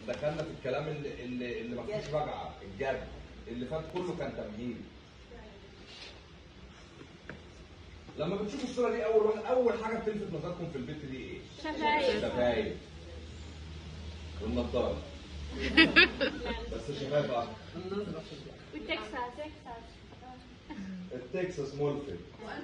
دخلنا في الكلام اللي اللي, اللي ما فيهوش رجعه الجد اللي فات كله كان تمهيد لما بتشوفوا الصوره دي اول واحد اول حاجه بتلفت نظركم في البيت دي ايه؟ شفايف الشفايف والنضاره بس الشفايف اكتر والتكساس تكساس التكساس مولفت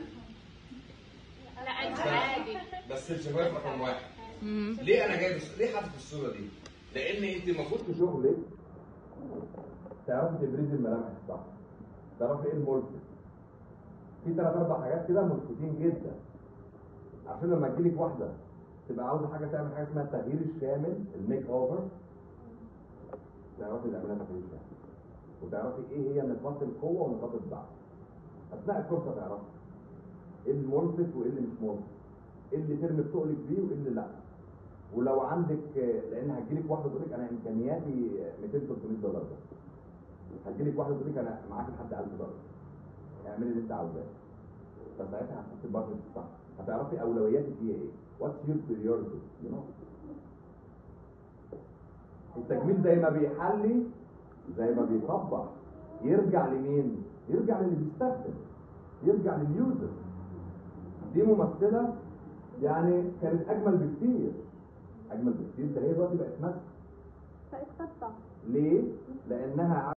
لا انت عادي بس الشفايف رقم واحد ليه انا جايب ليه حاطط الصوره دي؟ لان انت المفروض في شغلك تعرفي تبرزي الملامح الصح تعرفي ايه الملفت في ثلاث اربع حاجات كده ملفتين جدا عشان لما تجيلك واحده تبقى عاوزه حاجه تعمل حاجه اسمها التغيير الشامل الميك اوفر تعرفي تعملها تغيير شامل وتعرفي ايه هي نقاط القوه ونقاط الضعف اثناء الكورس هتعرفي ايه الملفت وايه اللي مش ملفت ايه اللي ترمي بتقلك بيه وايه اللي لا ولو عندك لان هتجيلك واحده تقول لك انا امكانياتي 200 300 دولار بس هتجيلك واحده تقول لك انا معاك لحد 1000 دولار اعملي اللي انت عاوزاه فساعتها هتحطي البادجت الصح هتعرفي اولوياتك هي ايه واتس يور بريورتي يو نو التجميل زي ما بيحلي زي ما بيطبع يرجع لمين يرجع للي بيستخدم يرجع لليوزر دي ممثله يعني كانت اجمل بكتير اجمل بكتير ده هي دلوقتي بقت مسخ فاتقطع ليه لانها